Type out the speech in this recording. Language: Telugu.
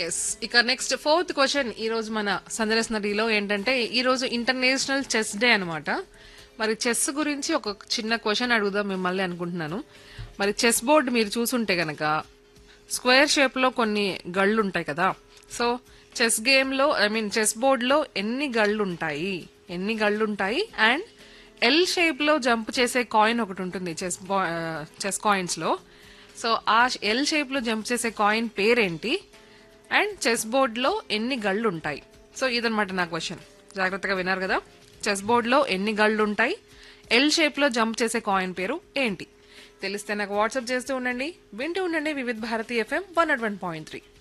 ఎస్ ఇక నెక్స్ట్ ఫోర్త్ క్వశ్చన్ ఈ రోజు మన సందర్శనలో ఏంటంటే ఈ రోజు ఇంటర్నేషనల్ చెస్ డే అన్నమాట మరి చెస్ గురించి ఒక చిన్న క్వశ్చన్ అడుగుదాం మిమ్మల్ని అనుకుంటున్నాను మరి చెస్ బోర్డ్ మీరు చూసుంటే గనక స్క్వేర్ షేప్ లో కొన్ని గళ్ళు ఉంటాయి కదా సో చెస్ గేమ్ లో ఐ మీన్ చెస్ బోర్డ్ లో ఎన్ని గళ్ళు ఉంటాయి ఎన్ని గళ్ళు ఉంటాయి అండ్ ఎల్ షేప్ లో జంప్ చేసే కాయిన్ ఒకటి ఉంటుంది చెస్ చెస్ కాయిన్స్ లో సో ఆ ఎల్ షేప్ లో జంప్ చేసే కాయిన్ పేరేంటి అండ్ చెస్ బోర్డ్ లో ఎన్ని గళ్ళు ఉంటాయి సో ఇదనమాట నా క్వశ్చన్ జాగ్రత్తగా విన్నారు కదా చెస్ బోర్డ్ లో ఎన్ని గళ్ళు ఉంటాయి ఎల్ షేప్ లో జంప్ చేసే కాయిన్ పేరు ఏంటి తెలిస్తే నాకు వాట్సాప్ చేస్తూ ఉండండి వింటూ ఉండండి Vividh Bharati FM one nought one point three